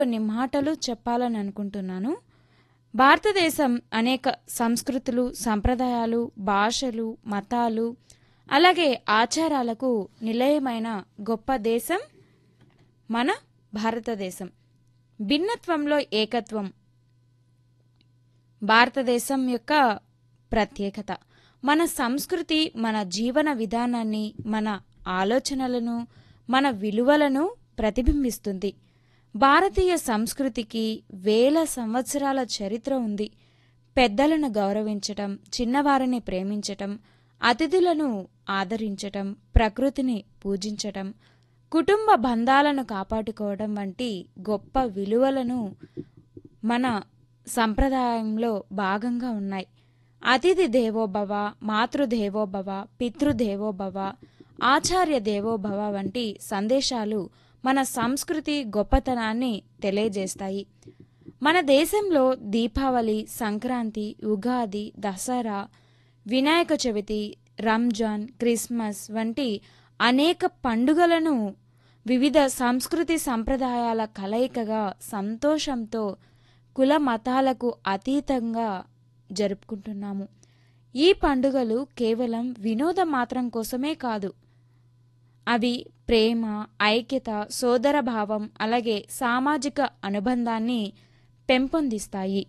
కొన్ని మాటలు చెప్పాలని అనుకుంటున్నాను భారతదేశం అనేక సంస్కృతులు సంప్రదాయాలు భాషలు మతాలు అలాగే ఆచారాలకు నిలయమైన గొప్ప దేశం మన భారతదేశం భిన్నత్వంలో ఏకత్వం భారతదేశం యొక్క ప్రత్యేకత మన సంస్కృతి మన జీవన విధానాన్ని మన ఆలోచనలను మన విలువలను ప్రతిబింబిస్తుంది భారతీయ సంస్కృతికి వేల సంవత్సరాల చరిత్ర ఉంది పెద్దలను గౌరవించటం చిన్నవారిని ప్రేమించటం అతిథులను ఆదరించటం ప్రకృతిని పూజించటం కుటుంబ బంధాలను కాపాడుకోవడం వంటి గొప్ప విలువలను మన సంప్రదాయంలో భాగంగా ఉన్నాయి అతిథి దేవోభవ మాతృదేవోభవ పితృదేవోభవ ఆచార్య దేవోభవ వంటి సందేశాలు మన సంస్కృతి గొప్పతనాన్ని తెలియజేస్తాయి మన దేశంలో దీపావళి సంక్రాంతి ఉగాది దసరా వినాయక చవితి రంజాన్ క్రిస్మస్ వంటి అనేక పండుగలను వివిధ సంస్కృతి సంప్రదాయాల కలయికగా సంతోషంతో కుల మతాలకు అతీతంగా జరుపుకుంటున్నాము ఈ పండుగలు కేవలం వినోదం మాత్రం కోసమే కాదు అవి ప్రేమ ఐక్యత సోదరభావం అలాగే సామాజిక అనుబంధాన్ని పెంపొందిస్తాయి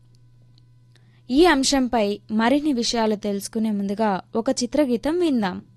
ఈ అంశంపై మరిన్ని విషయాలు తెలుసుకునే ముందుగా ఒక చిత్రగీతం విందాం